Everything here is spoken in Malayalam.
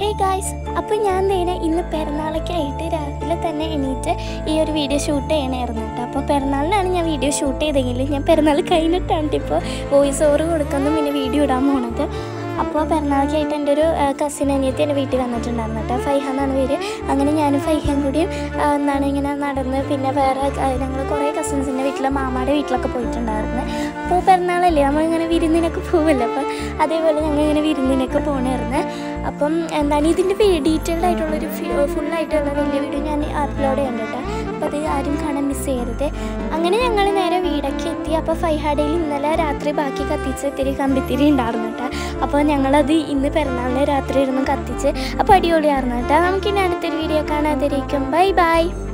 ഹേ ഗായ്സ് അപ്പോൾ ഞാൻ നേരെ ഇന്ന് പെരുന്നാളൊക്കെയായിട്ട് രാവിലെ തന്നെ എണീറ്റ് ഈ ഒരു വീഡിയോ ഷൂട്ട് ചെയ്യണമായിരുന്നു കേട്ടോ അപ്പോൾ പെരുന്നാളിനാണ് ഞാൻ വീഡിയോ ഷൂട്ട് ചെയ്തെങ്കിൽ ഞാൻ പെരുന്നാൾ കഴിഞ്ഞിട്ടാണ് ഇപ്പോൾ വോയിസ് ഓവർ കൊടുക്കുന്നു പിന്നെ വീഡിയോ ഇടാൻ പോണത് അപ്പോൾ പെരുന്നാളൊക്കെയായിട്ട് എൻ്റെ ഒരു കസിൻ അനിയത്തി എൻ്റെ വീട്ടിൽ വന്നിട്ടുണ്ടായിരുന്നു കേട്ടോ ഫൈഹ എന്നാണ് പേര് അങ്ങനെ ഞാനും ഫൈഹയും കൂടിയും ആ, എന്താണ് ഇങ്ങനെ നടന്ന് പിന്നെ വേറെ ഞങ്ങൾ കുറേ കസിൻസിൻ്റെ വീട്ടിൽ മാമായുടെ വീട്ടിലൊക്കെ പോയിട്ടുണ്ടായിരുന്നു അപ്പോൾ പെരുന്നാളല്ലേ നമ്മളിങ്ങനെ വിരുന്നിനൊക്കെ പോവല്ലോ അപ്പോൾ അതേപോലെ ഞങ്ങൾ ഇങ്ങനെ വിരുന്നിനൊക്കെ പോകണമായിരുന്നു അപ്പം എന്താണ് ഇതിൻ്റെ ഡീറ്റെയിൽഡ് ആയിട്ടുള്ളൊരു ഫുള്ളായിട്ടുള്ള വലിയ വീഡിയോ ഞാൻ അപ്ലോഡ് ചെയ്യുന്നുണ്ട് കേട്ടോ അപ്പോൾ അത് ആരും കാണാൻ മിസ് ചെയ്യരുത് അങ്ങനെ ഞങ്ങൾ നേരെ വീടൊക്കെ എത്തി അപ്പോൾ ഫൈഹാഡയിൽ ഇന്നലെ രാത്രി ബാക്കി കത്തിച്ച് ഇത്തിരി കമ്പിത്തിരി ഉണ്ടായിരുന്നു കേട്ടോ അപ്പോൾ ഞങ്ങളത് ഇന്ന് പെരുന്നാളിന് രാത്രി ഇരുന്ന് കത്തിച്ച് അപ്പോൾ അടിപൊളിയായിരുന്നു കേട്ടോ നമുക്കിനി അടുത്തൊരു വീഡിയോ കാണാതിരിക്കും ബൈ ബൈ